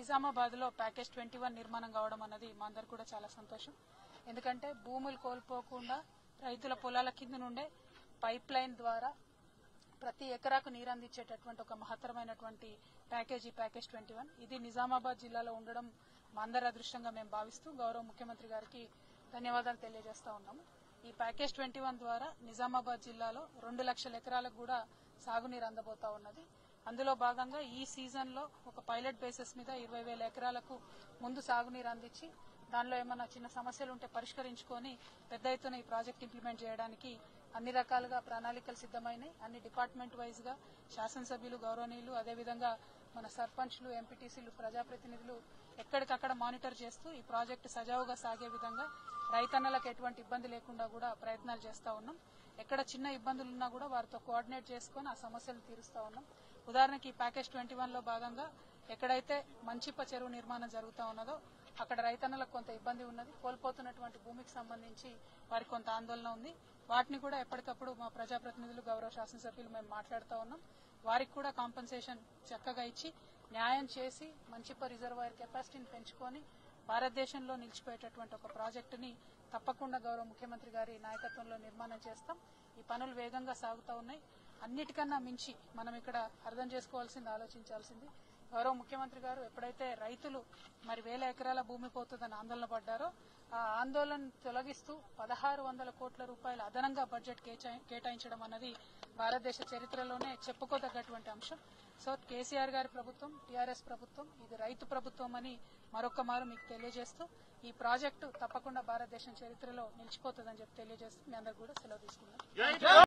నిజామాబాద్ లో package twenty one నిర్మాణం కావడం అన్నది మా అందరు కూడా చాలా సంతోషం ఎందుకంటే భూములు కోల్పోకుండా రైతుల పొలాల కింద నుండే పైప్ లైన్ ద్వారా ప్రతి ఎకరాకు నీరు అందించేటటువంటి ఒక మహత్తరమైనటువంటి ప్యాకేజీ ప్యాకేజ్ ట్వంటీ వన్ ఇది నిజామాబాద్ జిల్లాలో ఉండడం మా అందరి అదృష్టంగా మేము భావిస్తూ గౌరవ ముఖ్యమంత్రి గారికి ధన్యవాదాలు తెలియజేస్తా ఉన్నాము ఈ ప్యాకేజ్ ట్వంటీ వన్ ద్వారా నిజామాబాద్ జిల్లాలో రెండు లక్షల ఎకరాలకు కూడా సాగునీరు అందబోతా ఉన్నది అందులో భాగంగా ఈ సీజన్ లో ఒక పైలట్ బేసిస్ మీద ఇరవై వేల ఎకరాలకు ముందు సాగునీరు అందించి దానిలో ఏమైనా చిన్న సమస్యలు ఉంటే పరిష్కరించుకొని పెద్ద ఎత్తున ఈ ప్రాజెక్ట్ ఇంప్లిమెంట్ చేయడానికి అన్ని రకాలుగా ప్రణాళికలు సిద్దమైనాయి అన్ని డిపార్ట్మెంట్ వైజ్ గా శాసనసభ్యులు గౌరవనీయులు అదేవిధంగా మన సర్పంచ్లు ఎంపీటీసీలు ప్రజాప్రతినిధులు ఎక్కడికక్కడ మానిటర్ చేస్తూ ఈ ప్రాజెక్టు సజావుగా సాగే విధంగా రైతన్నలకు ఎటువంటి ఇబ్బంది లేకుండా కూడా ప్రయత్నాలు చేస్తా ఉన్నాం ఎక్కడ చిన్న ఇబ్బందులు ఉన్నా కూడా వారితో కోఆర్డినేట్ చేసుకొని ఆ సమస్యలు తీరుస్తా ఉన్నాం ఉదాహరణకి ఈ ప్యాకేజ్ ట్వంటీ వన్ లో భాగంగా ఎక్కడైతే మంచిప్ప చెరువు నిర్మాణం జరుగుతా ఉన్నదో అక్కడ రైతన్నలకు కొంత ఇబ్బంది ఉన్నది కోల్పోతున్నటువంటి భూమికి సంబంధించి వారికి కొంత ఆందోళన ఉంది వాటిని కూడా ఎప్పటికప్పుడు మా ప్రజాప్రతినిధులు గౌరవ శాసనసభ్యులు మేము మాట్లాడుతూ ఉన్నాం వారికి కూడా కాంపన్సేషన్ చక్కగా ఇచ్చి న్యాయం చేసి మంచిప్ప రిజర్వాయర్ కెపాసిటీని పెంచుకొని భారతదేశంలో నిలిచిపోయేటటువంటి ఒక ప్రాజెక్టుని తప్పకుండా గౌరవ ముఖ్యమంత్రి గారి నాయకత్వంలో నిర్మాణం చేస్తాం ఈ పనులు వేగంగా సాగుతూ ఉన్నాయి అన్నిటికన్నా మించి మనం ఇక్కడ అర్థం చేసుకోవాల్సింది ఆలోచించాల్సింది గౌరవ ముఖ్యమంత్రి గారు ఎప్పుడైతే రైతులు మరి వేల ఎకరాల భూమి పోతుందని ఆందోళన పడ్డారో ఆ ఆందోళన తొలగిస్తూ పదహారు వందల కోట్ల రూపాయల అదనంగా బడ్జెట్ కేచా- కేటాయించడం అన్నది భారతదేశ చరిత్రలోనే చెప్పుకోదగ్గటువంటి అంశం సో కేసీఆర్ గారి ప్రభుత్వం టీఆర్ఎస్ ప్రభుత్వం ఇది రైతు ప్రభుత్వం అని మరొక మారు మీకు తెలియజేస్తూ ఈ ప్రాజెక్టు తప్పకుండా భారతదేశం చరిత్రలో నిలిచిపోతుందని చెప్పి తెలియజేస్తూ మీ అందరు కూడా సెలవు తీసుకున్నాం